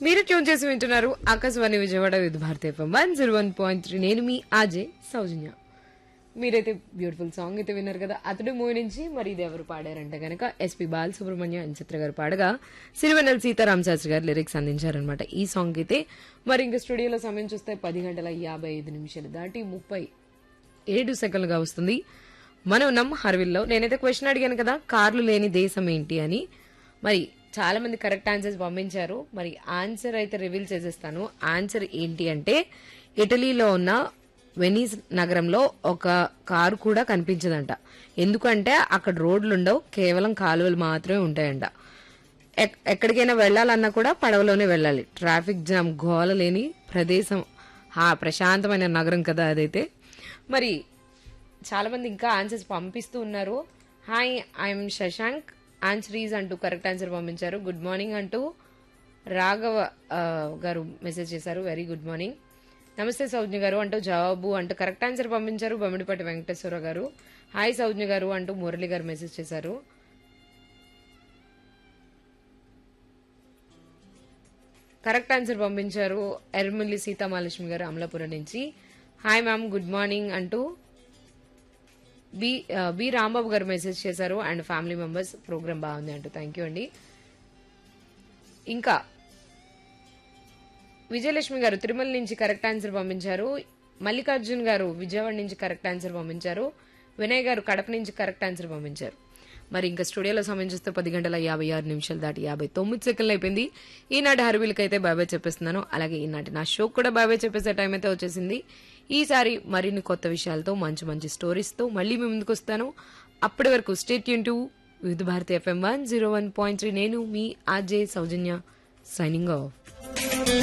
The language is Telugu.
మీరు ట్యూన్ చేసి వింటున్నారు ఆకాశవాణి విజయవాడ విత్ భారతీయ FM one zero one point three నేను మీ ఆజే సౌజన్య మీరైతే బ్యూటిఫుల్ సాంగ్ అయితే విన్నారు కదా అతడు మూవీ నుంచి మరి ఇది ఎవరు పాడారంటే కనుక ఎస్పి బాలసుబ్రహ్మణ్యం అండ్ చిత్ర గారు పాడగా సిరివెన్నెల సీతారాం శాస్త్రి గారు లిరిక్స్ అందించారనమాట ఈ సాంగ్ అయితే మరి ఇంకా స్టూడియోలో సమయం చూస్తే పది గంటల యాభై ఐదు నిమిషాలు దాటి ముప్పై ఏడు సెకండ్లుగా వస్తుంది మనం నమ్మ హర్విల్లో నేనైతే క్వశ్చన్ అడిగాను కదా కార్లు లేని దేశం ఏంటి అని మరి చాలా మంది కరెక్ట్ ఆన్సర్స్ పంపించారు మరి ఆన్సర్ అయితే రివీల్ చేసేస్తాను ఆన్సర్ ఏంటి అంటే ఇటలీలో ఉన్న వెనీస్ నగరంలో ఒక కారు కూడా కనిపించదంట ఎందుకంటే అక్కడ రోడ్లు ఉండవు కేవలం కాలువలు మాత్రమే ఉంటాయంట ఎక్- ఎక్కడికైనా వెళ్ళాలన్నా కూడా పడవలోనే వెళ్ళాలి ట్రాఫిక్ జామ్ గోల లేని ప్రదేశం ఆ ప్రశాంతమైన నగరం కదా అదైతే మరి చాలా మంది ఇంకా ఆన్సర్స్ పంపిస్తూ ఉన్నారు hi I'm Shashank answer is అంటూ కరెక్ట్ ఆన్సర్ పంపించారు గుడ్ మార్నింగ్ అంటూ రాఘవ ఆ, గారు మెసేజ్ చేశారు వెరీ గుడ్ మార్నింగ్ నమస్తే సౌజ్ఞ గారు అంటూ జవాబు అంటూ కరెక్ట్ ఆన్సర్ పంపించారు బొమ్మిడిపాటి వెంకటేశ్వర గారు హాయ్ సౌజ్ఞ గారు అంటూ మురళి గారు మెసేజ్ చేశారు కరెక్ట్ ఆన్సర్ పంపించారు ఎర్మల్లి సీతామహాలక్ష్మి గారు అమలాపురం నుంచి హాయ్ మ్యామ్ గుడ్ మార్నింగ్ అంటూ బి ఆ, బి రాంబాబు గారు మెసేజ్ చేశారు అండ్ ఫ్యామిలీ మెంబర్స్ ప్రోగ్రామ్ బాగుంది అంటూ థ్యాంక్ యూ అండి ఇంకా విజయలక్ష్మి గారు తిరుమల నుంచి కరెక్ట్ ఆన్సర్ పంపించారు మల్లికార్జున్ గారు విజయవాడ నుంచి కరెక్ట్ ఆన్సర్ పంపించారు వినయ్ గారు కడప నుంచి కరెక్ట్ ఆన్సర్ పంపించారు మరి ఇంకా స్టూడియోలో సమయం చూస్తే పది గంటల యాభై ఆరు నిమిషాలు దాటి యాభై తొమ్మిది సెకండ్లు అయిపోయింది ఈనాటి హర్వీలకి అయితే బాబాయ్ చెప్పేస్తున్నాను అలాగే ఈనాటి నా షో కూడా బాబాయ్ చెప్పేసే టైం అయితే వచ్చేసింది ఈసారి మరిన్ని కొత్త విషయాలతో మంచి మంచి స్టోరీస్తో మళ్ళీ మీ ముందుకు వస్తాను అప్పటి వరకు స్టేట్ యూన్ to Vividh Bharati FM one zero one point three నేను మీ ఆర్జే సౌజన్య సైనింగ్ ఆఫ్